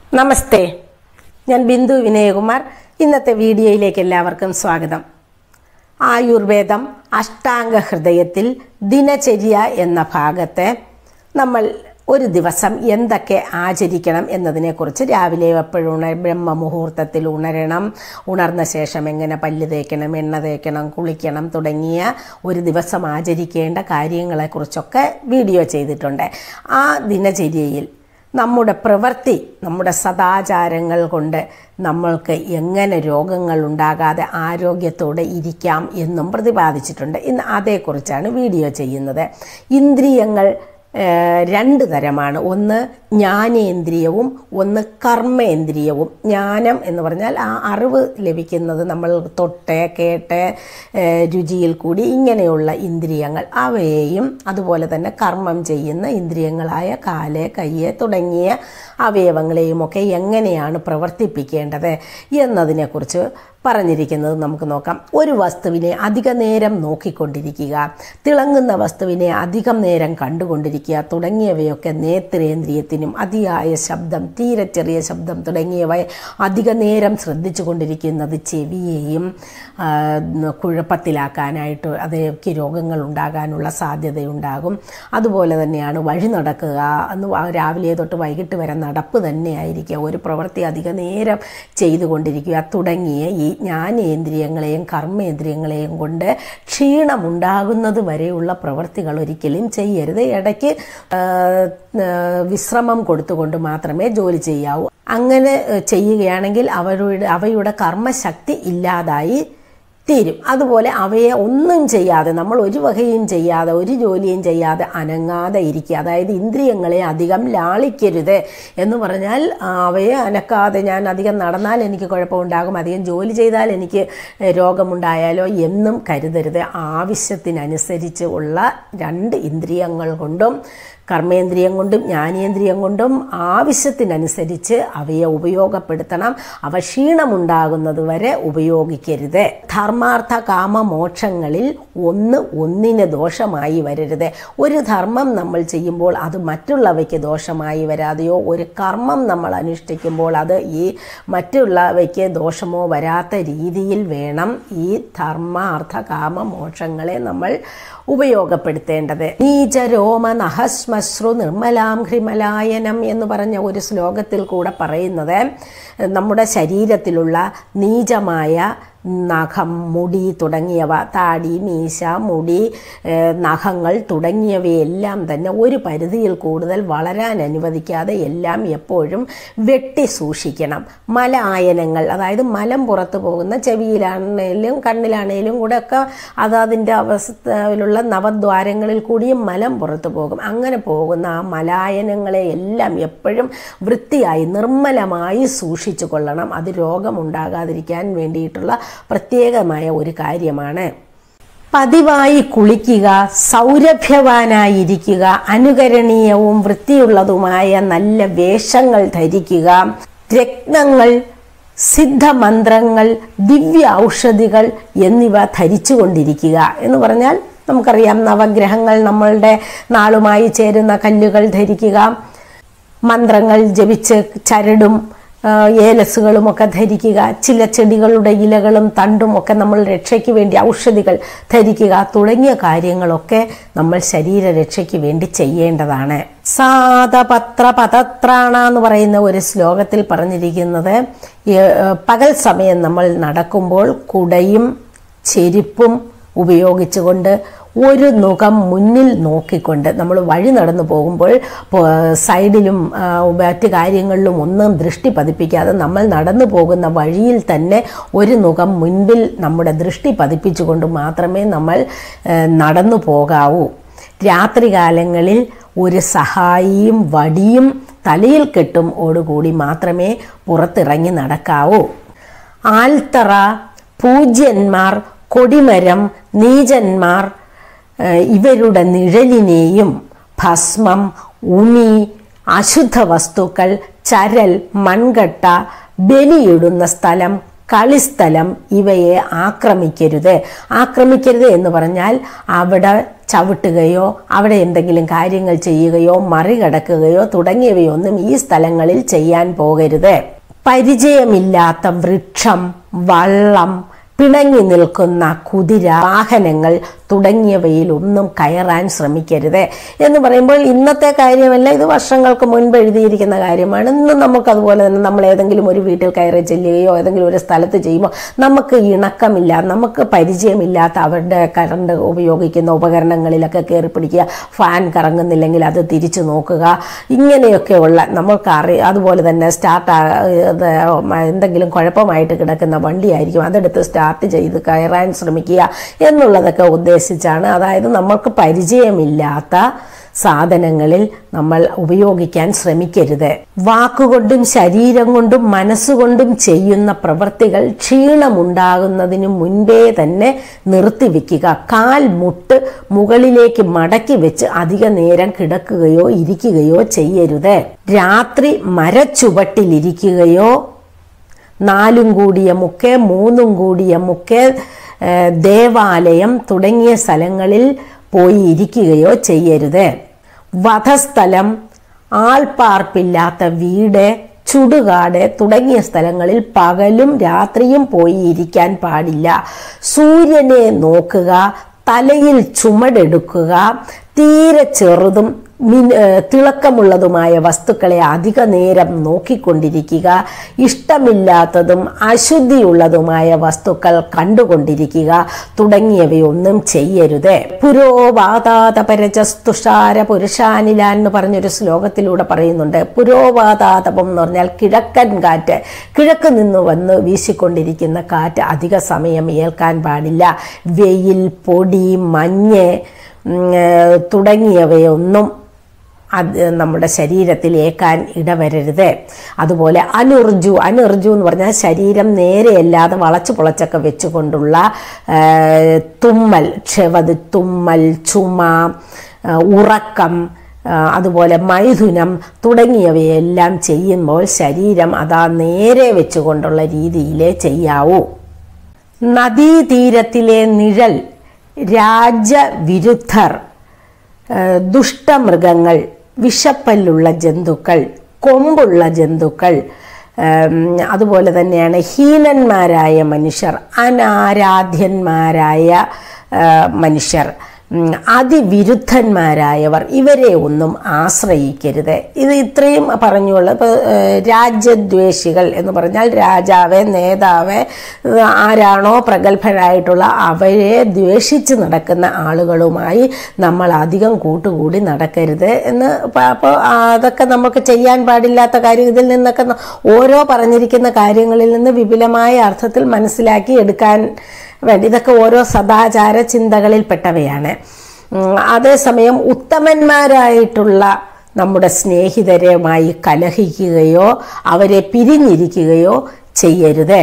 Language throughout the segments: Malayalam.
നമസ്തേ ഞാൻ ബിന്ദു വിനയകുമാർ ഇന്നത്തെ വീഡിയോയിലേക്ക് എല്ലാവർക്കും സ്വാഗതം ആയുർവേദം അഷ്ടാംഗ ഹൃദയത്തിൽ ദിനചര്യ എന്ന ഭാഗത്തെ നമ്മൾ ഒരു ദിവസം എന്തൊക്കെ ആചരിക്കണം എന്നതിനെക്കുറിച്ച് രാവിലെ എപ്പോഴും ഉണ ബ്രഹ്മമുഹൂർത്തത്തിൽ ഉണരണം ഉണർന്ന ശേഷം എങ്ങനെ പല്ല് തേക്കണം എണ്ണ തേക്കണം കുളിക്കണം തുടങ്ങിയ ഒരു ദിവസം ആചരിക്കേണ്ട കാര്യങ്ങളെക്കുറിച്ചൊക്കെ വീഡിയോ ചെയ്തിട്ടുണ്ട് ആ ദിനചര്യയിൽ നമ്മുടെ പ്രവൃത്തി നമ്മുടെ സദാചാരങ്ങൾ കൊണ്ട് നമ്മൾക്ക് എങ്ങനെ രോഗങ്ങൾ ഉണ്ടാകാതെ ആരോഗ്യത്തോടെ ഇരിക്കാം എന്നും പ്രതിപാദിച്ചിട്ടുണ്ട് ഇന്ന് അതേക്കുറിച്ചാണ് വീഡിയോ ചെയ്യുന്നത് ഇന്ദ്രിയങ്ങൾ ഏഹ്, രണ്ട് തരമാണ് ഒന്ന് ജ്ഞാനേന്ദ്രിയവും ഒന്ന് കർമ്മേന്ദ്രിയവും ജ്ഞാനം എന്ന് പറഞ്ഞാൽ ആ അറിവ് ലഭിക്കുന്നത് നമ്മൾ തൊട്ട് കേട്ട് ഏഹ്, രുചിയിൽ കൂടി ഇങ്ങനെയുള്ള ഇന്ദ്രിയങ്ങൾ അവയെയും അതുപോലെ തന്നെ കർമ്മം ചെയ്യുന്ന ഇന്ദ്രിയങ്ങളായ കാല് കയ്യ് തുടങ്ങിയ അവയവങ്ങളെയും ഒക്കെ എങ്ങനെയാണ് പ്രവർത്തിപ്പിക്കേണ്ടത് എന്നതിനെക്കുറിച്ച് പറഞ്ഞിരിക്കുന്നത് നമുക്ക് നോക്കാം ഒരു വസ്തുവിനെ അധിക നേരം നോക്കിക്കൊണ്ടിരിക്കുക തിളങ്ങുന്ന വസ്തുവിനെ അധികം നേരം കണ്ടുകൊണ്ടിരിക്കുക തുടങ്ങിയവയൊക്കെ നേത്രേന്ദ്രിയത്തിനും അതിയായ ശബ്ദം തീരെ ചെറിയ ശബ്ദം തുടങ്ങിയവ അധിക നേരം ശ്രദ്ധിച്ചു കൊണ്ടിരിക്കുന്നത് ചെവിയെയും ആ, കുഴപ്പത്തിലാക്കാനായിട്ട് അതേക്ക് രോഗങ്ങൾ ഉണ്ടാകാനുള്ള സാധ്യതയുണ്ടാകും അതുപോലെ തന്നെയാണ് വഴി നടക്കുക അന്ന് വ- രാവിലെ തൊട്ട് വൈകിട്ട് വരെ നടപ്പ് തന്നെയായിരിക്കുക ഒരു പ്രവൃത്തി അധിക നേരം ചെയ്തുകൊണ്ടിരിക്കുക തുടങ്ങിയ ഈ ജ്ഞാനേന്ദ്രിയങ്ങളെയും കർമ്മേന്ദ്രിയങ്ങളെയും കൊണ്ട് ക്ഷീണമുണ്ടാകുന്നത് വരെയുള്ള പ്രവൃത്തികൾ ഒരിക്കലും ചെയ്യരുത് ഇടയ്ക്ക് ആ, ആ, വിശ്രമം കൊടുത്തുകൊണ്ട് മാത്രമേ ജോലി ചെയ്യാവൂ അങ്ങനെ ഏഹ്, ചെയ്യുകയാണെങ്കിൽ അവരുടെ അവയുടെ കർമ്മശക്തി ഇല്ലാതായി തീരും അതുപോലെ അവയെ ഒന്നും ചെയ്യാതെ നമ്മൾ ഒരു വകയും ചെയ്യാതെ ഒരു ജോലിയും ചെയ്യാതെ അനങ്ങാതെ ഇരിക്കുക അതായത് ഇന്ദ്രിയങ്ങളെ അധികം ലാളിക്കരുത് എന്ന് പറഞ്ഞാൽ ആ, അവയെ അനക്കാതെ ഞാൻ അധികം നടന്നാൽ എനിക്ക് കുഴപ്പമുണ്ടാകും അധികം ജോലി ചെയ്താൽ എനിക്ക് ഏഹ്, രോഗമുണ്ടായാലോ എന്നും കരുതരുത് ആവശ്യത്തിനനുസരിച്ച് ഉള്ള രണ്ട് ഇന്ദ്രിയങ്ങൾ കൊണ്ടും കർമ്മേന്ദ്രിയം കൊണ്ടും ജ്ഞാനേന്ദ്രിയം കൊണ്ടും ആവശ്യത്തിനനുസരിച്ച് അവയെ ഉപയോഗപ്പെടുത്തണം അവ ക്ഷീണമുണ്ടാകുന്നത് വരെ ഉപയോഗിക്കരുത് ധർമാർത്ഥ കാമ മോക്ഷങ്ങളിൽ ഒന്ന് ഒന്നിന് ദോഷമായി വരരുത് ഒരു ധർമ്മം നമ്മൾ ചെയ്യുമ്പോൾ അത് മറ്റുള്ളവയ്ക്ക് ദോഷമായി വരാതെയോ ഒരു കർമ്മം നമ്മൾ അനുഷ്ഠിക്കുമ്പോൾ അത് ഈ മറ്റുള്ളവയ്ക്ക് ദോഷമോ വരാത്ത രീതിയിൽ വേണം ഈ ധർമ്മ അർത്ഥ കാമ മോക്ഷങ്ങളെ നമ്മൾ ഉപയോഗപ്പെടുത്തേണ്ടത് നീചരോമ നഹശ്മശ്രു നിർമ്മലാം ഹ്രിമലായനം എന്ന് പറഞ്ഞ ഒരു ശ്ലോകത്തിൽ കൂടെ പറയുന്നത് നമ്മുടെ ശരീരത്തിലുള്ള നീചമായ നഖം മുടി തുടങ്ങിയവ താടി മീശ മുടി ഏഹ്, നഖങ്ങൾ തുടങ്ങിയവയെല്ലാം തന്നെ ഒരു പരിധിയിൽ കൂടുതൽ വളരാൻ അനുവദിക്കാതെ എല്ലാം എപ്പോഴും വെട്ടി സൂക്ഷിക്കണം മലായനങ്ങൾ അതായത് മലം പുറത്തു പോകുന്ന ചെവിയിലാണേലും കണ്ണിലാണേലും കൂടെ ഒക്കെ അത് അതിൻ്റെ അവസ്ഥയിലുള്ള നവദ്വാരങ്ങളിൽ കൂടിയും മലം പുറത്തു പോകും അങ്ങനെ പോകുന്ന ആ മലായനങ്ങളെ എല്ലാം എപ്പോഴും വൃത്തിയായി നിർമ്മലമായി സൂക്ഷിച്ചു കൊള്ളണം അത് രോഗമുണ്ടാകാതിരിക്കാൻ വേണ്ടിയിട്ടുള്ള പ്രത്യേകമായ ഒരു കാര്യമാണ് പതിവായി കുളിക്കുക സൗരഭ്യവാനായിരിക്കുക അനുകരണീയവും വൃത്തിയുള്ളതുമായ നല്ല വേഷങ്ങൾ ധരിക്കുക രത്നങ്ങൾ സിദ്ധമന്ത്രങ്ങൾ ദിവ്യ ഔഷധികൾ എന്നിവ ധരിച്ചുകൊണ്ടിരിക്കുക എന്ന് പറഞ്ഞാൽ നമുക്കറിയാം നവഗ്രഹങ്ങൾ നമ്മളുടെ നാളുമായി ചേരുന്ന കല്ലുകൾ ധരിക്കുക മന്ത്രങ്ങൾ ജപിച്ച് ചരടും ആ, ഏലസുകളും ഒക്കെ ധരിക്കുക ചില ചെടികളുടെ ഇലകളും തണ്ടും ഒക്കെ നമ്മൾ രക്ഷയ്ക്ക് വേണ്ടി ഔഷധികൾ ധരിക്കുക തുടങ്ങിയ കാര്യങ്ങളൊക്കെ നമ്മൾ ശരീരരക്ഷയ്ക്ക് വേണ്ടി ചെയ്യേണ്ടതാണ് സാതപത്ര പതത്രാണ എന്ന് പറയുന്ന ഒരു ശ്ലോകത്തിൽ പറഞ്ഞിരിക്കുന്നത് ഏ, പകൽ സമയം നമ്മൾ നടക്കുമ്പോൾ കുടയും ചെരുപ്പും ഉപയോഗിച്ചുകൊണ്ട് ഒരു മുഖം മുന്നിൽ നോക്കിക്കൊണ്ട് നമ്മൾ വഴി നടന്നു പോകുമ്പോൾ പോ- സൈഡിലും ആ, മറ്റ് കാര്യങ്ങളിലും ഒന്നും ദൃഷ്ടി പതിപ്പിക്കാതെ നമ്മൾ നടന്നു പോകുന്ന വഴിയിൽ തന്നെ ഒരു മുഖം മുൻപിൽ നമ്മുടെ ദൃഷ്ടി പതിപ്പിച്ചുകൊണ്ട് മാത്രമേ നമ്മൾ ആ, നടന്നു പോകാവൂ രാത്രികാലങ്ങളിൽ ഒരു സഹായിയും വടിയും തലയിൽ കെട്ടും ഓടുകൂടി മാത്രമേ പുറത്തിറങ്ങി നടക്കാവൂ ആൽത്തറ പൂജ്യന്മാർ കൊടിമരം നീചന്മാർ ഏഹ്, ഇവരുടെ നിഴലിനെയും ഭസ്മം ഉമി അശുദ്ധ വസ്തുക്കൾ ചരൽ മൺകട്ട ബലിയിടുന്ന സ്ഥലം കളിസ്ഥലം ഇവയെ ആക്രമിക്കരുത് ആക്രമിക്കരുത് എന്ന് പറഞ്ഞാൽ അവിടെ ചവിട്ടുകയോ അവിടെ എന്തെങ്കിലും കാര്യങ്ങൾ ചെയ്യുകയോ മറികടക്കുകയോ തുടങ്ങിയവയൊന്നും ഈ സ്ഥലങ്ങളിൽ ചെയ്യാൻ പോകരുത് പരിചയമില്ലാത്ത വൃക്ഷം വള്ളം പിണങ്ങി നിൽക്കുന്ന കുതിര വാഹനങ്ങൾ തുടങ്ങിയവയിലൊന്നും കയറാൻ ശ്രമിക്കരുത് എന്ന് പറയുമ്പോൾ ഇന്നത്തെ കാര്യമല്ല ഇത് വർഷങ്ങൾക്ക് മുൻപ് എഴുതിയിരിക്കുന്ന കാര്യമാണ് ഇന്ന് നമുക്ക് അതുപോലെ തന്നെ നമ്മൾ ഏതെങ്കിലും ഒരു വീട്ടിൽ കയറി ചെല്ലുകയോ ഏതെങ്കിലും ഒരു സ്ഥലത്ത് ചെയ്യുമ്പോൾ നമുക്ക് ഇണക്കമില്ല നമുക്ക് പരിചയമില്ലാത്ത അവരുടെ കറണ്ട് ഉപയോഗിക്കുന്ന ഉപകരണങ്ങളിലൊക്കെ കയറി പിടിക്കുക ഫാൻ കറങ്ങുന്നില്ലെങ്കിൽ അത് തിരിച്ചു നോക്കുക ഇങ്ങനെയൊക്കെയുള്ള നമ്മൾക്ക് അറി അതുപോലെ തന്നെ സ്റ്റാർട്ട് എന്തെങ്കിലും കുഴപ്പമായിട്ട് കിടക്കുന്ന വണ്ടിയായിരിക്കും അതെടുത്ത് സ്റ്റാർട്ട് ചെയ്ത് കയറാൻ ശ്രമിക്കുക എന്നുള്ളതൊക്കെ ഉദ്ദേശിച്ചാണ് അതായത് നമ്മൾക്ക് പരിചയമില്ലാത്ത സാധനങ്ങളിൽ നമ്മൾ ഉപയോഗിക്കാൻ ശ്രമിക്കരുത് വാക്കുകൊണ്ടും ശരീരം കൊണ്ടും മനസ്സുകൊണ്ടും ചെയ്യുന്ന പ്രവൃത്തികൾ ക്ഷീണമുണ്ടാകുന്നതിന് മുൻപേ തന്നെ നിർത്തിവെക്കുക കാൽ മുട്ട് മുകളിലേക്ക് മടക്കി വെച്ച് അധിക നേരം കിടക്കുകയോ ഇരിക്കുകയോ ചെയ്യരുത് രാത്രി മരച്ചുവട്ടിലിരിക്കുകയോ നാലും കൂടിയ മുക്ക് മൂന്നും കൂടിയ മുക്ക് ഏഹ്, ദേവാലയം തുടങ്ങിയ സ്ഥലങ്ങളിൽ പോയി ഇരിക്കുകയോ ചെയ്യരുത് വധസ്ഥലം ആൾപ്പാർപ്പില്ലാത്ത വീട് ചുടുകാട് തുടങ്ങിയ സ്ഥലങ്ങളിൽ പകലും രാത്രിയും പോയി ഇരിക്കാൻ പാടില്ല സൂര്യനെ നോക്കുക തലയിൽ ചുമടെടുക്കുക തീരെ ചെറുതും മിൻ- ഏഹ് തിളക്കമുള്ളതുമായ വസ്തുക്കളെ അധിക നേരം നോക്കിക്കൊണ്ടിരിക്കുക ഇഷ്ടമില്ലാത്തതും അശുദ്ധിയുള്ളതുമായ വസ്തുക്കൾ കണ്ടുകൊണ്ടിരിക്കുക തുടങ്ങിയവയൊന്നും ചെയ്യരുത് പുരോവാതാത പരജസ്തുഷാര പുരുഷാനില എന്ന് പറഞ്ഞൊരു ശ്ലോകത്തിലൂടെ പറയുന്നുണ്ട് പുരോവാതാതപം എന്ന് പറഞ്ഞാൽ കിഴക്കൻ കാറ്റ് കിഴക്ക് നിന്ന് വന്ന് വീശിക്കൊണ്ടിരിക്കുന്ന കാറ്റ് അധിക സമയം ഏൽക്കാൻ പാടില്ല വെയിൽ പൊടി മഞ്ഞ് ഉം, ഏഹ്, തുടങ്ങിയവയൊന്നും അത് നമ്മുടെ ശരീരത്തിൽ ഏക്കാൻ ഇടവരരുത് അതുപോലെ അനുർജു അനുർജു എന്ന് പറഞ്ഞാൽ ശരീരം നേരെയല്ലാതെ വളച്ചു പൊളച്ചൊക്കെ വെച്ചുകൊണ്ടുള്ള ആ, തുമ്മൽ ക്ഷവത് തുമ്മൽ ചുമ ആ, ഉറക്കം ആ, അതുപോലെ മൈഥുനം തുടങ്ങിയവയെല്ലാം ചെയ്യുമ്പോൾ ശരീരം അതാ നേരെ വെച്ചുകൊണ്ടുള്ള രീതിയിലേ ചെയ്യാവൂ നദീതീരത്തിലെ നിഴൽ രാജവിരുദ്ധർ ഏഹ് ദുഷ്ടമൃഗങ്ങൾ വിഷപ്പല്ലുള്ള ജന്തുക്കൾ കൊമ്പുള്ള ജന്തുക്കൾ ഏം, അതുപോലെ തന്നെയാണ് ഹീനന്മാരായ മനുഷ്യർ അനാരാധ്യന്മാരായ ഏഹ്, മനുഷ്യർ ഉം, അതിവിരുദ്ധന്മാരായവർ ഇവരെ ഒന്നും ആശ്രയിക്കരുത് ഇത് ഇത്രയും പറഞ്ഞുള്ള ഇപ്പോൾ രാജ്യദ്വേഷികൾ എന്ന് പറഞ്ഞാൽ രാജാവ് നേതാവ് ഏഹ്, ആരാണോ പ്രഗത്ഭരായിട്ടുള്ള അവരെ ദ്വേഷിച്ച് നടക്കുന്ന ആളുകളുമായി നമ്മൾ അധികം കൂട്ടുകൂടി നടക്കരുത് എന്ന് പ- അപ്പോൾ അതൊക്കെ നമുക്ക് ചെയ്യാൻ പാടില്ലാത്ത കാര്യം ഇതിൽ നിന്നൊക്കെ ന- ഓരോ പറഞ്ഞിരിക്കുന്ന കാര്യങ്ങളിൽ നിന്ന് വിപുലമായ അർത്ഥത്തിൽ മനസ്സിലാക്കി എടുക്കാൻ വേണ്ടി ഇതൊക്കെ ഓരോ സദാചാര ചിന്തകളിൽപ്പെട്ടവയാണ് ഉം, അതേസമയം ഉത്തമന്മാരായിട്ടുള്ള നമ്മുടെ സ്നേഹിതരുമായി കലഹിക്കുകയോ അവരെ പിരിഞ്ഞിരിക്കുകയോ ചെയ്യരുത്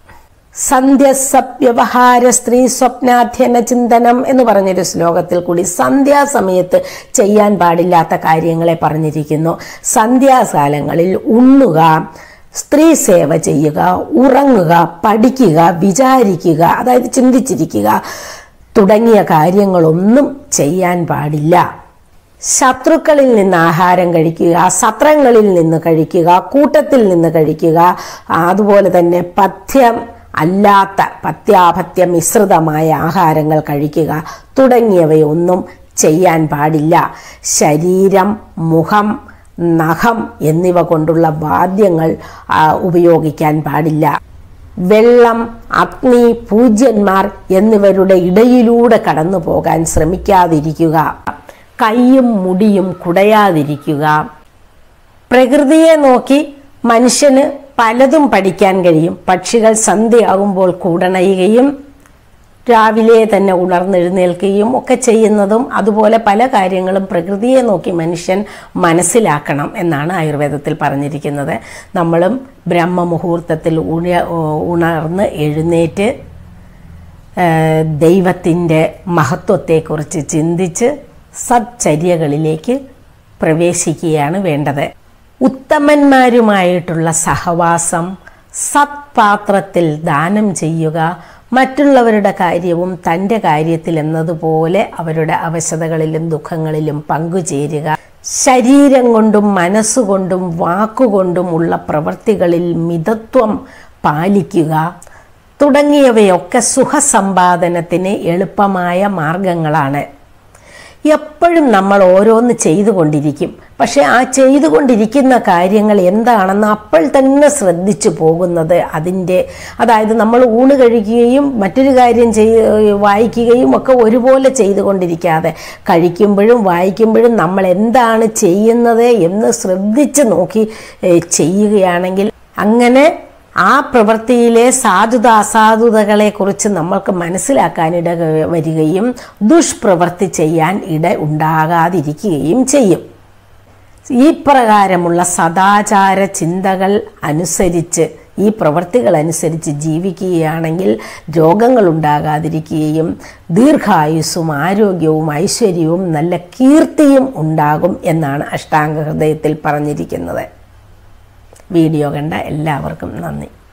സന്ധ്യസവ്യവഹാര സ്ത്രീ സ്വപ്നാധ്യന ചിന്തനം എന്ന് പറഞ്ഞൊരു ശ്ലോകത്തിൽ കൂടി സന്ധ്യാസമയത്ത് ചെയ്യാൻ പാടില്ലാത്ത കാര്യങ്ങളെ പറഞ്ഞിരിക്കുന്നു സന്ധ്യാകാലങ്ങളിൽ ഉണ്ണുക സ്ത്രീ സേവ ചെയ്യുക ഉറങ്ങുക പഠിക്കുക വിചാരിക്കുക അതായത് ചിന്തിച്ചിരിക്കുക തുടങ്ങിയ കാര്യങ്ങളൊന്നും ചെയ്യാൻ പാടില്ല ശത്രുക്കളിൽ നിന്ന് ആഹാരം കഴിക്കുക സത്രങ്ങളിൽ നിന്ന് കഴിക്കുക കൂട്ടത്തിൽ നിന്ന് കഴിക്കുക അതുപോലെ തന്നെ പഥ്യം അല്ലാത്ത പത്യാപത്യ മിശ്രിതമായ ആഹാരങ്ങൾ കഴിക്കുക തുടങ്ങിയവയൊന്നും ചെയ്യാൻ പാടില്ല ശരീരം മുഖം നഖം എന്നിവ കൊണ്ടുള്ള വാദ്യങ്ങൾ ആ, ഉപയോഗിക്കാൻ പാടില്ല വെള്ളം അഗ്നി പൂജ്യന്മാർ എന്നിവരുടെ ഇടയിലൂടെ കടന്നു പോകാൻ ശ്രമിക്കാതിരിക്കുക കൈയും മുടിയും കുടയാതിരിക്കുക പ്രകൃതിയെ നോക്കി മനുഷ്യന് പലതും പഠിക്കാൻ കഴിയും പക്ഷികൾ സന്ധ്യയാകുമ്പോൾ കൂടണയുകയും രാവിലെ തന്നെ ഉണർന്നെഴുന്നേൽക്കുകയും ഒക്കെ ചെയ്യുന്നതും അതുപോലെ പല കാര്യങ്ങളും പ്രകൃതിയെ നോക്കി മനുഷ്യൻ മനസ്സിലാക്കണം എന്നാണ് ആയുർവേദത്തിൽ പറഞ്ഞിരിക്കുന്നത് നമ്മളും ബ്രഹ്മമുഹൂർത്തത്തിൽ ഉണ ഉണർന്ന് എഴുന്നേറ്റ് ദൈവത്തിൻ്റെ മഹത്വത്തെക്കുറിച്ച് ചിന്തിച്ച് സച്ചര്യകളിലേക്ക് പ്രവേശിക്കുകയാണ് വേണ്ടത് ഉത്തമന്മാരുമായിട്ടുള്ള സഹവാസം സത്പാത്രത്തിൽ ദാനം ചെയ്യുക മറ്റുള്ളവരുടെ കാര്യവും തൻ്റെ കാര്യത്തിൽ എന്നതുപോലെ അവരുടെ അവശതകളിലും ദുഃഖങ്ങളിലും പങ്കുചേരുക ശരീരം കൊണ്ടും മനസ്സുകൊണ്ടും വാക്കുകൊണ്ടും ഉള്ള പ്രവൃത്തികളിൽ മിതത്വം പാലിക്കുക തുടങ്ങിയവയൊക്കെ സുഖസമ്പാദനത്തിന് എളുപ്പമായ മാർഗങ്ങളാണ് എപ്പോഴും നമ്മൾ ഓരോന്ന് ചെയ്തുകൊണ്ടിരിക്കും പക്ഷെ ആ ചെയ്തുകൊണ്ടിരിക്കുന്ന കാര്യങ്ങൾ എന്താണെന്ന് അപ്പോൾ തന്നെ ശ്രദ്ധിച്ചു പോകുന്നത് അതിൻ്റെ അതായത് നമ്മൾ ഊണ് കഴിക്കുകയും മറ്റൊരു കാര്യം ചെയ് വായിക്കുകയും ഒക്കെ ഒരുപോലെ ചെയ്തുകൊണ്ടിരിക്കാതെ കഴിക്കുമ്പോഴും വായിക്കുമ്പോഴും നമ്മൾ എന്താണ് ചെയ്യുന്നത് എന്ന് ശ്രദ്ധിച്ച് നോക്കി ഏഹ്, ചെയ്യുകയാണെങ്കിൽ അങ്ങനെ ആ പ്രവൃത്തിയിലെ സാധുത അസാധുതകളെ കുറിച്ച് നമ്മൾക്ക് മനസ്സിലാക്കാനിട വരികയും ദുഷ്പ്രവൃത്തി ചെയ്യാൻ ഇട ഉണ്ടാകാതിരിക്കുകയും ചെയ്യും ഈ പ്രകാരമുള്ള സദാചാര ചിന്തകൾ അനുസരിച്ച് ഈ പ്രവൃത്തികൾ അനുസരിച്ച് ജീവിക്കുകയാണെങ്കിൽ രോഗങ്ങൾ ഉണ്ടാകാതിരിക്കുകയും ദീർഘായുസ്സും ആരോഗ്യവും ഐശ്വര്യവും നല്ല കീർത്തിയും ഉണ്ടാകും എന്നാണ് അഷ്ടാംഗ ഹൃദയത്തിൽ പറഞ്ഞിരിക്കുന്നത് വീഡിയോ കണ്ട എല്ലാവർക്കും നന്ദി